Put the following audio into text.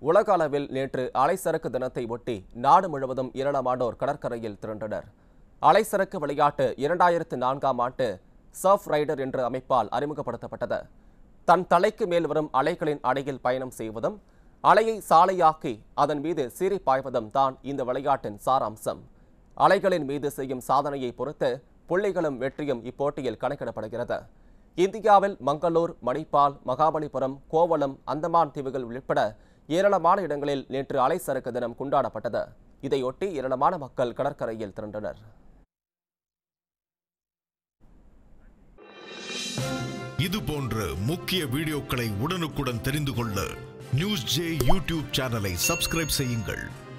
உலக அளவில் நேற்று அலைசரக்கு தினத்தை ஒட்டி நாடு முழுவதும் ஏராளமானோர் கடற்கரையில் திரண்டனர் அலைசரக்கு விளையாட்டு இரண்டாயிரத்து நான்காம் ஆண்டு சர்ஃப் ரைடர் என்ற அமைப்பால் அறிமுகப்படுத்தப்பட்டது தன் தலைக்கு மேல் வரும் அலைகளின் அடையில் பயணம் செய்வதும் அலையை சாலையாக்கி அதன் மீது சீறி பாய்வதும் தான் இந்த விளையாட்டின் சாராம்சம் அலைகளின் மீது செய்யும் சாதனையை பொறுத்து புள்ளிகளும் வெற்றியும் இப்போட்டியில் கணக்கிடப்படுகிறது இந்தியாவில் மங்களூர் மணிப்பால் மகாபலிபுரம் கோவளம் அந்தமான் தீவுகள் உட்பட ஏராளமான இடங்களில் நேற்று அலைசரக்கு தினம் கொண்டாடப்பட்டது இதையொட்டி ஏராளமான மக்கள் கடற்கரையில் திரண்டனர் இது போன்ற முக்கிய வீடியோக்களை உடனுக்குடன் தெரிந்து கொள்ள நியூஸ் ஜே யூடியூப் சேனலை சப்ஸ்கிரைப் செய்யுங்கள்